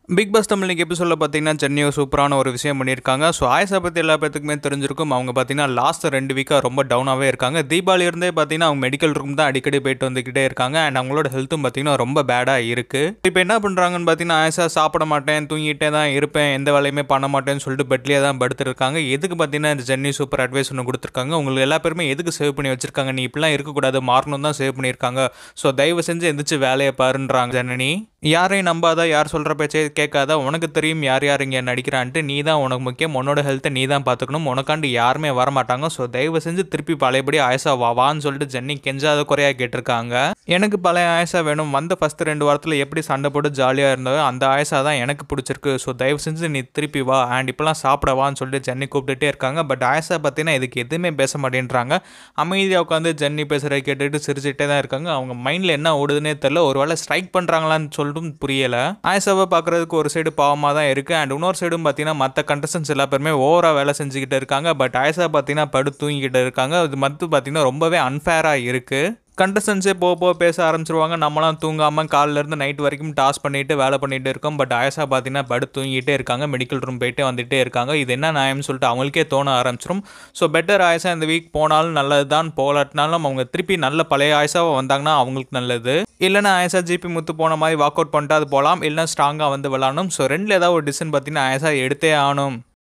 big pass Tamil இன்னைக்கு எபிசோடில் பார்த்தீங்கன்னா சென்னையோ சூப்பரான ஒரு விஷயம் பண்ணியிருக்காங்க ஸோ ஆயசா பற்றி எல்லா பேத்துக்குமே தெரிஞ்சிருக்கும் அவங்க பார்த்தீங்கன்னா லாஸ்ட் ரெண்டு வீக்காக ரொம்ப டவுனாகவே இருக்காங்க தீபாவளி இருந்தே பார்த்தீங்கன்னா அவங்க மெடிக்கல் ரூம் தான் அடிக்கடி போயிட்டு வந்துக்கிட்டே இருக்காங்க அண்ட் அவங்களோட ஹெல்த்தும் பார்த்தீங்கன்னா ரொம்ப பேடாக இருக்குது இப்போ என்ன பண்ணுறாங்கன்னு பார்த்தீங்கன்னா ஆயசா சாப்பிட மாட்டேன் தூங்கிட்டே தான் இருப்பேன் எந்த வேலையுமே பண்ண மாட்டேன்னு சொல்லிட்டு பெட்லேயே தான் படுத்துருக்காங்க எதுக்கு பார்த்தீங்கன்னா இந்த சென்னை சூப்பர் அட்வைஸ் ஒன்று கொடுத்துருக்காங்க உங்களுக்கு எல்லா பேருமே எதுக்கு சேவ் பண்ணி வச்சிருக்காங்க நீ இப்படிலாம் இருக்கக்கூடாது மாறணும் தான் சேவ் பண்ணியிருக்காங்க ஸோ தயவு செஞ்சு எந்திரிச்சு வேலையை பாருன்றாங்க ஜனனி யாரையும் நம்பாத யார் சொல்கிற பேச்சே கேட்காத உனக்கு தெரியும் யார் யார் இங்கே நடிக்கிறான்ட்டு நீ தான் உனக்கு முக்கியம் உன்னோட ஹெல்த்தை நீ தான் பார்த்துக்கணும் உனக்காண்டு யாருமே வரமாட்டாங்க ஸோ தயவு செஞ்சு திருப்பி பழையபடி ஆயசா வா வான்னு சொல்லிட்டு ஜென்னி கெஞ்சாத குறையாக கேட்டிருக்காங்க எனக்கு பழைய ஆயசா வேணும் வந்த ஃபஸ்ட்டு ரெண்டு வாரத்தில் எப்படி சண்டை போட்டு ஜாலியாக இருந்தோ அந்த ஆயசா தான் எனக்கு பிடிச்சிருக்கு ஸோ தயவு செஞ்சு நீ திருப்பி வா அண்ட் இப்போலாம் சாப்பிட வான்னு சொல்லிட்டு ஜென்னி கூப்பிட்டுட்டே இருக்காங்க பட் ஆயசா பார்த்தீங்கன்னா இதுக்கு எதுவுமே பேச மாட்டேன்றாங்க அமைதியாக உட்காந்து ஜென்னி பேசுகிறத கேட்டுட்டு சிரிச்சுட்டே தான் இருக்காங்க அவங்க மைண்டில் என்ன ஓடுதுன்னே தெரில ஒரு வேளை ஸ்ட்ரைக் பண்ணுறாங்களான்னு சொல்லிட்டு புரியலை ஆயசாவை பார்க்குறதுக்கு ஒரு சைடு பாவமாக தான் இருக்குது அண்ட் இன்னொரு சைடும் பார்த்தீங்கன்னா மற்ற கண்டஸ்டன்ஸ் எல்லா பேருமே ஓவராக வேலை செஞ்சுக்கிட்டு இருக்காங்க பட் ஆயசா பார்த்தீங்கன்னா படு தூங்கிக்கிட்டு இருக்காங்க அது மற்ற பார்த்தீங்கன்னா ரொம்பவே அன்ஃபேராக இருக்குது கண்டஸ்டன்ஸே போக போக பேச ஆரம்பிச்சிருவாங்க நம்மளாம் தூங்காமல் காலிலேருந்து நைட் வரைக்கும் டாஸ் பண்ணிட்டு வேலை பண்ணிட்டு இருக்கோம் பட் ஆயசா பார்த்தீங்கன்னா படு தூங்கிட்டே இருக்காங்க மெடிக்கல் ரூம் போயிட்டே வந்துட்டே இருக்காங்க இது என்ன நியாயம்னு சொல்லிட்டு அவங்களுக்கே தோண ஆரம்பிச்சிரும் ஸோ பெட்டர் ஆயசா இந்த வீக் போனாலும் நல்லது தான் போகலாட்டினாலும் அவங்க திருப்பி நல்ல பழைய ஆயசாவாக வந்தாங்கன்னா அவங்களுக்கு நல்லது இல்லைன்னா ஆயசா ஜிபி முத்து போன மாதிரி வாக் அவுட் பண்ணிட்டு அது போகலாம் இல்லைன்னா ஸ்ட்ராங்காக வந்து விளாடணும் ஸோ ரெண்டில் ஏதாவது ஒரு டிசிஷன் பார்த்தீங்கன்னா ஆயசா எடுத்தே ஆகணும்